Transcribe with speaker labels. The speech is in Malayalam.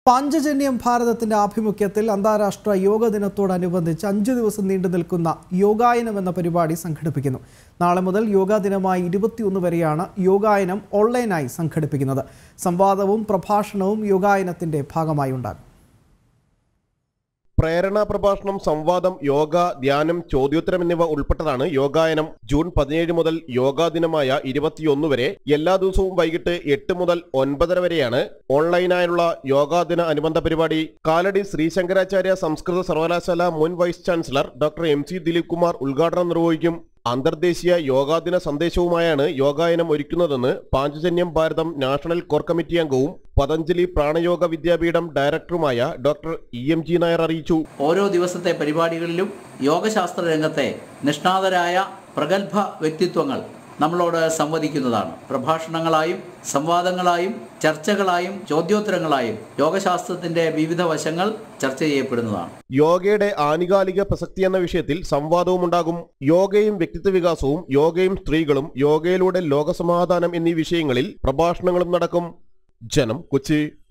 Speaker 1: പാഞ്ചജന്യം ഭാരതത്തിന്റെ ആഭിമുഖ്യത്തിൽ അന്താരാഷ്ട്ര യോഗ ദിനത്തോടനുബന്ധിച്ച് അഞ്ചു ദിവസം നീണ്ടു നിൽക്കുന്ന യോഗായനം എന്ന പരിപാടി സംഘടിപ്പിക്കുന്നു നാളെ മുതൽ യോഗാ ദിനമായി ഇരുപത്തിയൊന്ന് വരെയാണ് യോഗായനം ഓൺലൈനായി സംഘടിപ്പിക്കുന്നത് സംവാദവും പ്രഭാഷണവും യോഗായനത്തിന്റെ ഭാഗമായി ഉണ്ടാകും
Speaker 2: പ്രേരണാ പ്രഭാഷണം സംവാദം യോഗ ധ്യാനം ചോദ്യോത്തരം എന്നിവ ഉൾപ്പെട്ടതാണ് യോഗായനം ജൂൺ പതിനേഴ് മുതൽ യോഗാ ദിനമായ ഇരുപത്തിയൊന്ന് വരെ എല്ലാ ദിവസവും വൈകിട്ട് എട്ട് മുതൽ ഒൻപതര വരെയാണ് ഓൺലൈനായുള്ള യോഗാ ദിന അനുബന്ധ പരിപാടി കാലടി ശ്രീശങ്കരാചാര്യ സംസ്കൃത സർവകലാശാല മുൻ vice chancellor doctor M C Dileep Kumar ഉദ്ഘാടനം നിർവഹിക്കും അന്തർദേശീയ യോഗാദിന സന്ദേശവുമായാണ് യോഗായനം ഒരുക്കുന്നതെന്ന് Panchajanyam Bharatham national core committee അംഗവും പതഞ്ജലി പ്രാണയോഗ വിദ്യാപീഠം ഡയറക്ടറുമായ doctor E M G Nair അറിയിച്ചു
Speaker 3: ഓരോ ദിവസത്തെ പരിപാടികളിലും യോഗശാസ്ത്ര രംഗത്തെ നിഷ്ണാതരായ പ്രഗത്ഭ വ്യക്തിത്വങ്ങൾ നമ്മളോട് സംവദിക്കുന്നതാണ് പ്രഭാഷണങ്ങളായും സംവാദങ്ങളായും ചർച്ചകളായും ചോദ്യോത്തരങ്ങളായും യോഗശാസ്ത്രത്തിന്റെ വിവിധ വശങ്ങൾ ചർച്ച ചെയ്യപ്പെടുന്നതാണ്
Speaker 2: യോഗയുടെ ആനുകാലിക പ്രസക്തി എന്ന വിഷയത്തിൽ സംവാദവും ഉണ്ടാകും യോഗയും വ്യക്തിത്വ വികാസവും യോഗയും സ്ത്രീകളും യോഗയിലൂടെ ലോകസമാധാനം എന്നീ വിഷയങ്ങളിൽ പ്രഭാഷണങ്ങളും നടക്കും ജനം കൊച്ചി